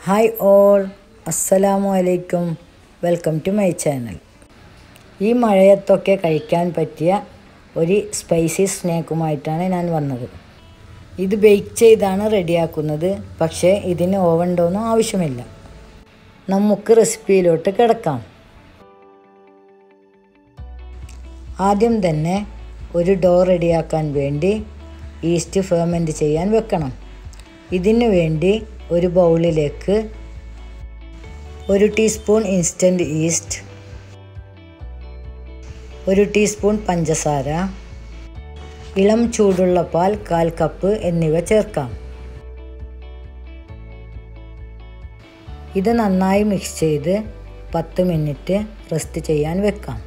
hi all അസ്സലാമു അലൈക്കും welcome to my channel ഈ മഴയത്തൊക്കെ കഴിക്കാൻ പറ്റിയ ഒരു സ്പൈസി സ്നാക്കുമായിട്ടാണ് ഞാൻ വന്നത് ഇത് ബേക്ക് ചെയ്താണ് റെഡിയാക്കുന്നത് പക്ഷേ ഇതിന് ഓവൻ്റൊന്നും ആവശ്യമില്ല നമുക്ക് റെസിപ്പിയിലോട്ട് കിടക്കാം ആദ്യം തന്നെ ഒരു ഡോ റെഡിയാക്കാൻ വേണ്ടി ഈസ്റ്റ് ഫെർമെൻറ്റ് ചെയ്യാൻ വെക്കണം ഇതിനു വേണ്ടി ഒരു ബൗളിലേക്ക് ഒരു ടീസ്പൂൺ ഇൻസ്റ്റൻറ്റ് ഈസ്റ്റ് ഒരു ടീസ്പൂൺ പഞ്ചസാര ഇളം ചൂടുള്ള പാൽ കാൽ കപ്പ് എന്നിവ ചേർക്കാം ഇത് നന്നായി മിക്സ് ചെയ്ത് പത്ത് മിനിറ്റ് റെസ്റ്റ് ചെയ്യാൻ വെക്കാം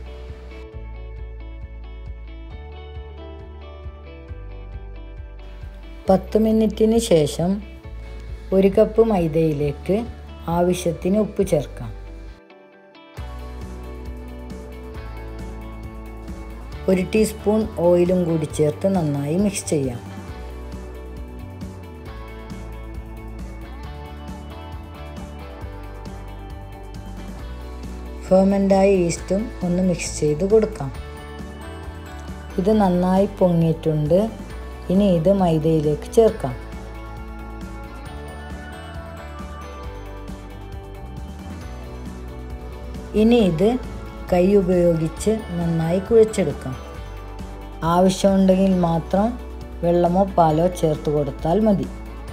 പത്ത് മിനിറ്റിന് ശേഷം ഒരു കപ്പ് മൈദയിലേക്ക് ആവശ്യത്തിന് ഉപ്പ് ചേർക്കാം ഒരു ടീസ്പൂൺ ഓയിലും കൂടി ചേർത്ത് നന്നായി മിക്സ് ചെയ്യാം ഫെർമെൻ്റായ ഈസ്റ്റും ഒന്ന് മിക്സ് ചെയ്ത് കൊടുക്കാം ഇത് നന്നായി പൊങ്ങിയിട്ടുണ്ട് ഇനി ഇത് മൈദയിലേക്ക് ചേർക്കാം ഇനി ഇത് കൈ ഉപയോഗിച്ച് നന്നായി കുഴച്ചെടുക്കാം ആവശ്യമുണ്ടെങ്കിൽ മാത്രം വെള്ളമോ പാലോ ചേർത്ത് കൊടുത്താൽ മതി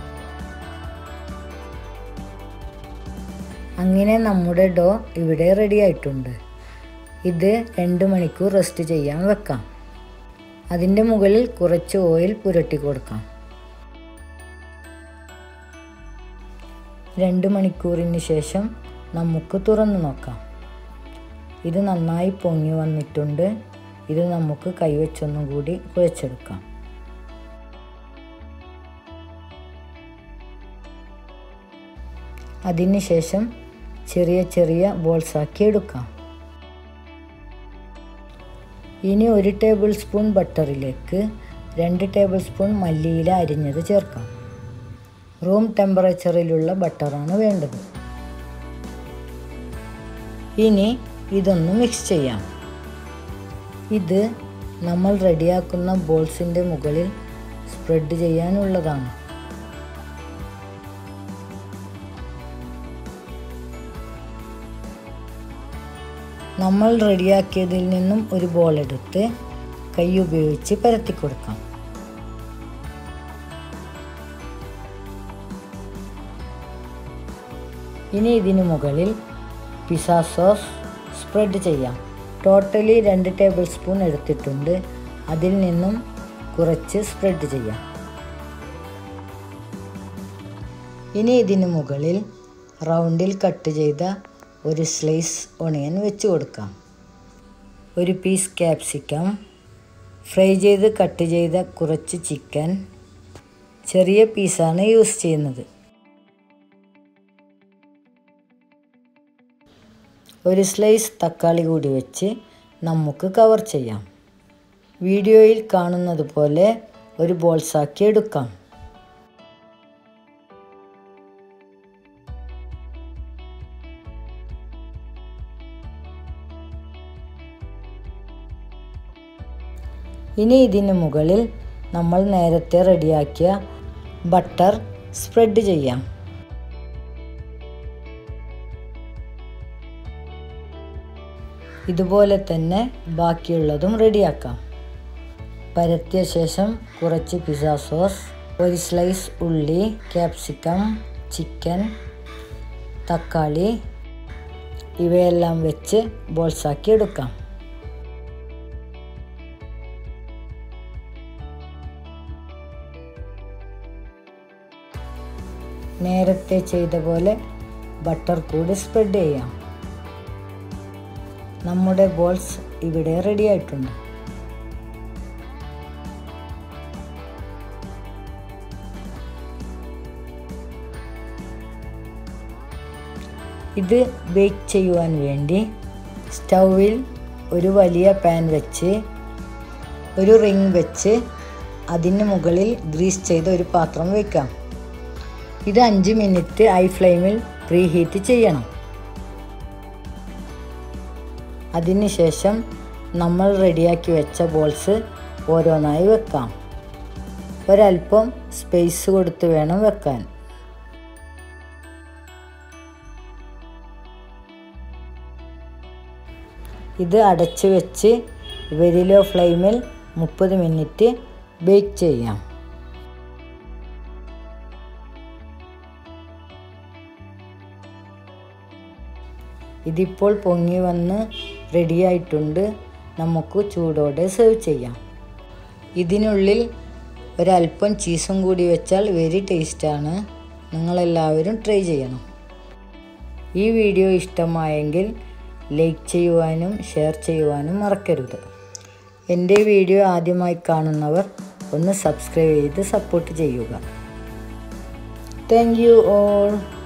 അങ്ങനെ നമ്മുടെ ഡോ ഇവിടെ റെഡി ആയിട്ടുണ്ട് ഇത് രണ്ട് മണിക്കൂർ റെസ്റ്റ് ചെയ്യാൻ വെക്കാം അതിൻ്റെ മുകളിൽ കുറച്ച് ഓയിൽ പുരട്ടി കൊടുക്കാം രണ്ട് മണിക്കൂറിന് ശേഷം നമുക്ക് തുറന്നു നോക്കാം ഇത് നന്നായി പൊങ്ങി വന്നിട്ടുണ്ട് ഇത് നമുക്ക് കൈവച്ചൊന്നും കൂടി കുഴച്ചെടുക്കാം അതിനുശേഷം ചെറിയ ചെറിയ ബോൾസാക്കി എടുക്കാം ഇനി ഒരു ടേബിൾ സ്പൂൺ ബട്ടറിലേക്ക് രണ്ട് ടേബിൾ സ്പൂൺ മല്ലിയില അരിഞ്ഞത് ചേർക്കാം റൂം ടെമ്പറേച്ചറിലുള്ള ബട്ടറാണ് വേണ്ടത് ഇനി ഇതൊന്ന് മിക്സ് ചെയ്യാം ഇത് നമ്മൾ റെഡിയാക്കുന്ന ബോൾസിൻ്റെ മുകളിൽ സ്പ്രെഡ് ചെയ്യാനുള്ളതാണ് നമ്മൾ റെഡിയാക്കിയതിൽ നിന്നും ഒരു ബോൾ എടുത്ത് കൈ ഉപയോഗിച്ച് പരത്തി കൊടുക്കാം ഇനി ഇതിനു മുകളിൽ പിസ സോസ് സ്പ്രെഡ് ചെയ്യാം ടോട്ടലി രണ്ട് ടേബിൾ സ്പൂൺ എടുത്തിട്ടുണ്ട് അതിൽ നിന്നും കുറച്ച് സ്പ്രെഡ് ചെയ്യാം ഇനി ഇതിനു മുകളിൽ റൗണ്ടിൽ കട്ട് ചെയ്ത ഒരു സ്ലൈസ് ഒണിയൻ വെച്ച് കൊടുക്കാം ഒരു പീസ് ക്യാപ്സിക്കം ഫ്രൈ ചെയ്ത് കട്ട് ചെയ്ത കുറച്ച് ചിക്കൻ ചെറിയ പീസാണ് യൂസ് ചെയ്യുന്നത് ഒരു സ്ലൈസ് തക്കാളി കൂടി വെച്ച് നമുക്ക് കവർ ചെയ്യാം വീഡിയോയിൽ കാണുന്നത് പോലെ ഒരു ബോൾസാക്കി എടുക്കാം ഇനി ഇതിന് മുകളിൽ നമ്മൾ നേരത്തെ റെഡിയാക്കിയ ബട്ടർ സ്പ്രെഡ് ചെയ്യാം ഇതുപോലെ തന്നെ ബാക്കിയുള്ളതും റെഡിയാക്കാം പരത്തിയ ശേഷം കുറച്ച് പിസ്സ സോസ് ഒരു സ്ലൈസ് ഉള്ളി ക്യാപ്സിക്കം ചിക്കൻ തക്കാളി ഇവയെല്ലാം വെച്ച് ബോൾസാക്കി എടുക്കാം നേരത്തെ ചെയ്ത പോലെ ബട്ടർ കൂടി സ്പ്രെഡ് ചെയ്യാം നമ്മുടെ ബോൾസ് ഇവിടെ റെഡി ആയിട്ടുണ്ട് ഇത് ബേക്ക് ചെയ്യുവാൻ വേണ്ടി സ്റ്റൗവിൽ ഒരു വലിയ പാൻ വെച്ച് ഒരു റിങ് വെച്ച് അതിന് മുകളിൽ ഗ്രീസ് ചെയ്ത ഒരു പാത്രം വയ്ക്കാം ഇത് അഞ്ച് മിനിറ്റ് ഹൈ ഫ്ലെയിമിൽ പ്രീ ഹീറ്റ് ചെയ്യണം അതിനുശേഷം നമ്മൾ റെഡിയാക്കി വെച്ച ബോൾസ് ഓരോന്നായി വെക്കാം ഒരല്പം സ്പേസ് കൊടുത്ത് വേണം വെക്കാൻ ഇത് അടച്ചു വെച്ച് വെരി ലോ ഫ്ലെയിമിൽ മുപ്പത് മിനിറ്റ് ബേക്ക് ചെയ്യാം ഇതിപ്പോൾ പൊങ്ങി വന്ന് റെഡിയായിട്ടുണ്ട് നമുക്ക് ചൂടോടെ സെർവ് ചെയ്യാം ഇതിനുള്ളിൽ ഒരല്പം ചീസും കൂടി വെച്ചാൽ വെരി ടേസ്റ്റാണ് നിങ്ങളെല്ലാവരും ട്രൈ ചെയ്യണം ഈ വീഡിയോ ഇഷ്ടമായെങ്കിൽ ലൈക്ക് ചെയ്യുവാനും ഷെയർ ചെയ്യുവാനും മറക്കരുത് എൻ്റെ വീഡിയോ ആദ്യമായി കാണുന്നവർ ഒന്ന് സബ്സ്ക്രൈബ് ചെയ്ത് സപ്പോർട്ട് ചെയ്യുക താങ്ക് യു ഓൾ